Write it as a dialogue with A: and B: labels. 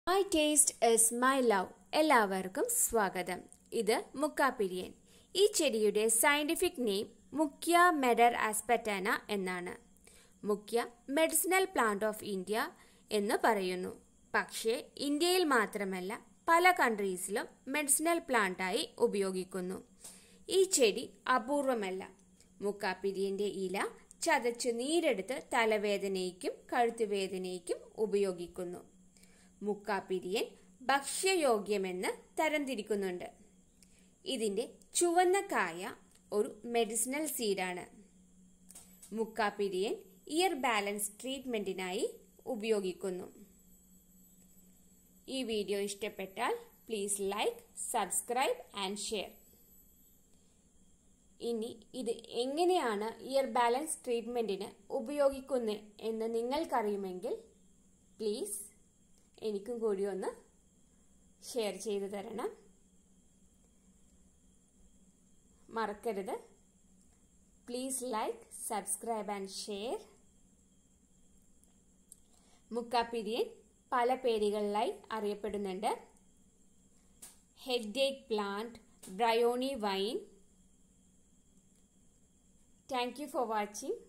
A: my taste is my love എല്ലാവർക്കും സ്വാഗതം ഇത് മുക്കാപ്പിരിയൻ ഈ ചെടിയുടെ സയന്റിഫിക് നെയിം മുക്യ മെഡർ ആസ്പെറ്റാന എന്നാണ് മുക്യ മെഡിസിനൽ പ്ലാന്റ് ഓഫ് ഇന്ത്യ എന്ന് പറയുന്നു പക്ഷേ ഇന്ത്യയിൽ മാത്രമല്ല പല കൺട്രീസിലും മെഡിസിനൽ പ്ലാന്റായി ഉപയോഗിക്കുന്നു ഈ ചെടി അപൂർവമല്ല മുക്കാപ്പിരിയന്റെ ഇല ചതച്ച് നീരെടുത്ത് തലവേദനയ്ക്കും കഴുത്തുവേദനയ്ക്കും ഉപയോഗിക്കുന്നു മുക്കാപ്പിരിയൻ ഭക്ഷ്യയോഗ്യമെന്ന് തരംതിരിക്കുന്നുണ്ട് ഇതിന്റെ ചുവന്ന കായ ഒരു മെഡിസിനൽ സീഡാണ് മുക്കാപ്പിരിയൻ ഇയർ ബാലൻസ് ട്രീറ്റ്മെന്റിനായി ഉപയോഗിക്കുന്നു ഈ വീഡിയോ ഇഷ്ടപ്പെട്ടാൽ please like subscribe and share ഇനി ഇത് എങ്ങനെയാണ് ഇയർ ബാലൻസ് ട്രീറ്റ്മെന്റിന് ഉപയോഗിക്കുന്നത് എന്ന് നിങ്ങൾക്കറിയുമെങ്കിൽ പ്ലീസ് എനിക്കും കൂടി ഒന്ന് ഷെയർ ചെയ്തു തരണം മറക്കരുത് please like subscribe and share മുക്കാപ്പിരിയൻ പല പേരുകളിലായി അറിയപ്പെടുന്നുണ്ട് headache plant bryony vine thank you for watching